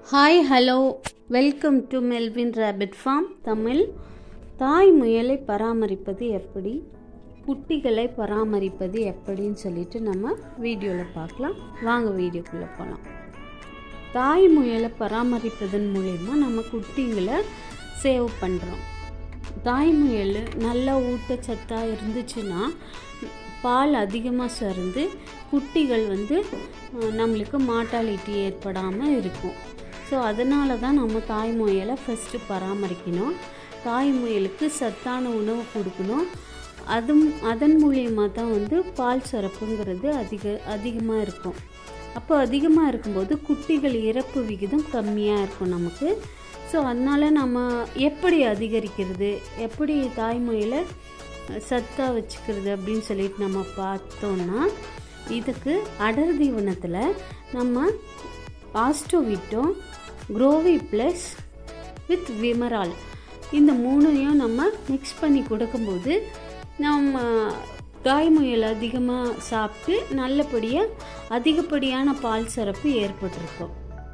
hi hello welcome to Melvin rabbit farm Tamil தாய் முயலை பராமரிப்பது எப்படி குட்டிகளை பராமரிப்பது எப்படின்னு சொல்லிட்டு நம்ம வீடியோவில் பார்க்கலாம் வாங்க வீடியோக்குள்ளே போகலாம் தாய் முயலை பராமரிப்பதன் மூலயமா நம்ம குட்டிங்களை சேவ் பண்ணுறோம் தாய் முயல் நல்ல ஊட்டச்சத்தாக இருந்துச்சுன்னா பால் அதிகமாக சுரந்து குட்டிகள் வந்து அஹ், நம்மளுக்கு மார்ட்டாலிட்டி ஏற்படாமல் இருக்கும் ஸோ அதனால தான் நம்ம தாய் முயலை ஃபஸ்ட்டு பராமரிக்கணும் தாய் முயலுக்கு சத்தான உணவு கொடுக்கணும் அதுவும் அதன் மூலியமாக தான் வந்து பால் சுரப்புங்கிறது அதிக அதிகமாக இருக்கும் அப்போ அதிகமாக இருக்கும்போது குட்டிகள் இறப்பு விகிதம் கம்மியாக இருக்கும் நமக்கு ஸோ அதனால் நம்ம எப்படி அதிகரிக்கிறது எப்படி தாய்மொழியில் சத்தாக வச்சுக்கிறது அப்படின்னு சொல்லிட்டு நம்ம பார்த்தோம்னா இதுக்கு அடர் தீவனத்தில் நம்ம ஆஸ்டோவிட்டோ குரோவி ப்ளஸ் வித் விமரால் இந்த மூணையும் நம்ம மிக்ஸ் பண்ணி கொடுக்கும்போது நம்ம தாய்முயல் அதிகமாக சாப்பிட்டு நல்லபடியாக அதிகப்படியான பால் சுரப்பு ஏற்பட்டிருக்கும்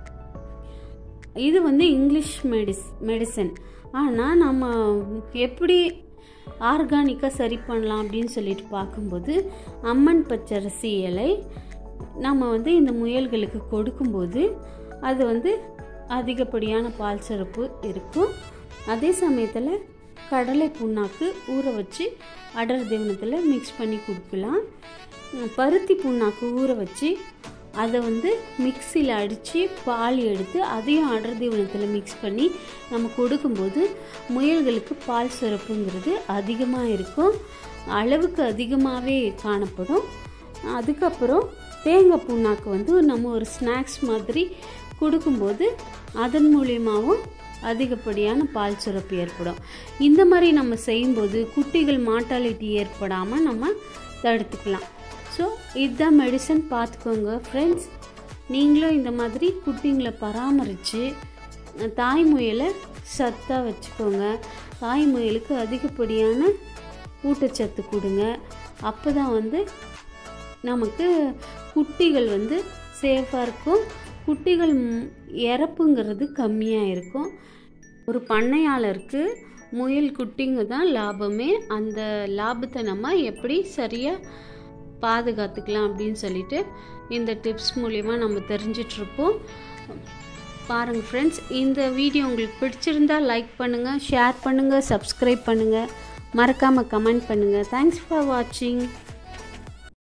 இது வந்து இங்கிலீஷ் மெடிஸ் மெடிசன் ஆனால் நம்ம எப்படி ஆர்கானிக்காக சரி பண்ணலாம் அப்படின்னு சொல்லிட்டு பார்க்கும்போது அம்மன் பச்சரிசி இலை நம்ம வந்து இந்த முயல்களுக்கு கொடுக்கும்போது அது வந்து அதிகப்படியான பால் சுரப்பு இருக்கும் அதே சமயத்தில் கடலை புண்ணாக்கு ஊற வச்சு அடர் தீவனத்தில் மிக்ஸ் பண்ணி கொடுக்கலாம் பருத்தி புண்ணாக்கு ஊற வச்சு அதை வந்து மிக்சியில் அடித்து பால் எடுத்து அதையும் அடர் தீவனத்தில் மிக்ஸ் பண்ணி நம்ம கொடுக்கும்போது முயல்களுக்கு பால் சுரப்புங்கிறது அதிகமாக இருக்கும் அளவுக்கு அதிகமாகவே காணப்படும் அதுக்கப்புறம் தேங்காய் புண்ணாக்கு வந்து நம்ம ஒரு ஸ்நாக்ஸ் மாதிரி கொடுக்கும்போது அதன் மூலியமாகவும் அதிகப்படியான பால் சுரப்பு ஏற்படும் இந்த மாதிரி நம்ம செய்யும்போது குட்டிகள் மார்ட்டாலிட்டி ஏற்படாமல் நம்ம தடுத்துக்கலாம் ஸோ இதுதான் மெடிசன் பார்த்துக்கோங்க ஃப்ரெண்ட்ஸ் நீங்களும் இந்த மாதிரி குட்டிங்களை பராமரித்து தாய் முயலை சத்தாக வச்சுக்கோங்க தாய் முயலுக்கு அதிகப்படியான ஊட்டச்சத்து கொடுங்க அப்போ தான் வந்து நமக்கு குட்டிகள் வந்து சேஃபாக இருக்கும் குட்டிகள் ம், இறப்புங்கிறது கம்மியாக இருக்கும் ஒரு பண்ணையாளருக்கு முயல் குட்டிங்க தான் லாபமே அந்த லாபத்தை நம்ம எப்படி சரியாக பாதுகாத்துக்கலாம் அப்படின்னு சொல்லிட்டு இந்த டிப்ஸ் மூலிமா நம்ம தெரிஞ்சிட்ருப்போம் பாருங்கள் ஃப்ரெண்ட்ஸ் இந்த வீடியோ உங்களுக்கு பிடிச்சிருந்தா லைக் பண்ணுங்கள் ஷேர் பண்ணுங்கள் சப்ஸ்கிரைப் பண்ணுங்கள் மறக்காமல் கமெண்ட் பண்ணுங்கள் தேங்க்ஸ் ஃபார் வாட்சிங்